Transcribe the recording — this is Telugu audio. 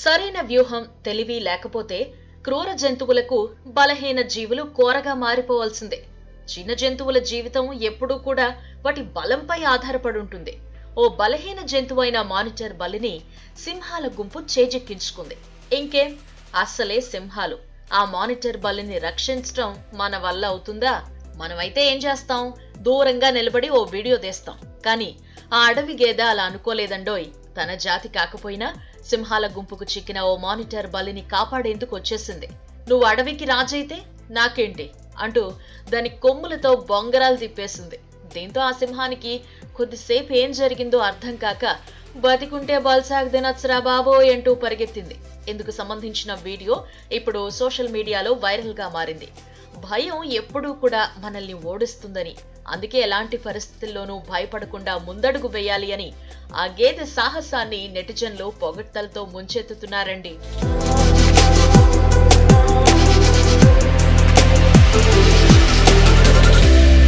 సరైన వ్యూహం తెలివి లేకపోతే క్రూర జంతువులకు బలహీన జీవులు కోరగా మారిపోవాల్సిందే చిన్న జంతువుల జీవితం ఎప్పుడూ కూడా వాటి బలంపై ఆధారపడి ఉంటుంది ఓ బలహీన జంతువైన మానిటర్ బలిని సింహాల గుంపు చేజెక్కించుకుంది ఇంకేం అస్సలే సింహాలు ఆ మానిటర్ బలిని రక్షించడం మన వల్ల అవుతుందా మనమైతే ఏం చేస్తాం దూరంగా నిలబడి ఓ వీడియో తీస్తాం కానీ ఆ అడవి గేదె అలా అనుకోలేదండోయ్ తన జాతి కాకపోయినా సింహాల గుంపుకు చిక్కిన ఓ మానిటర్ బలిని కాపాడేందుకు వచ్చేసింది నువ్వు అడవికి రాజైతే నాకేంటి అంటూ దాని కొమ్ములతో బొంగరాలు తిప్పేసింది దీంతో ఆ సింహానికి కొద్దిసేపు ఏం జరిగిందో అర్థం కాక బతికుంటే బల్సాగ్ దినచ్చరా బాబోయ్ అంటూ పరిగెత్తింది ఇందుకు సంబంధించిన వీడియో ఇప్పుడు సోషల్ మీడియాలో వైరల్ గా మారింది భయం ఎప్పుడూ కూడా మనల్ని ఓడిస్తుందని అందుకే ఎలాంటి పరిస్థితుల్లోనూ భయపడకుండా ముందడుగు వేయాలి అని ఆ గేదె సాహసాన్ని నెటిజన్లు పొగడ్తలతో ముంచెత్తుతున్నారండి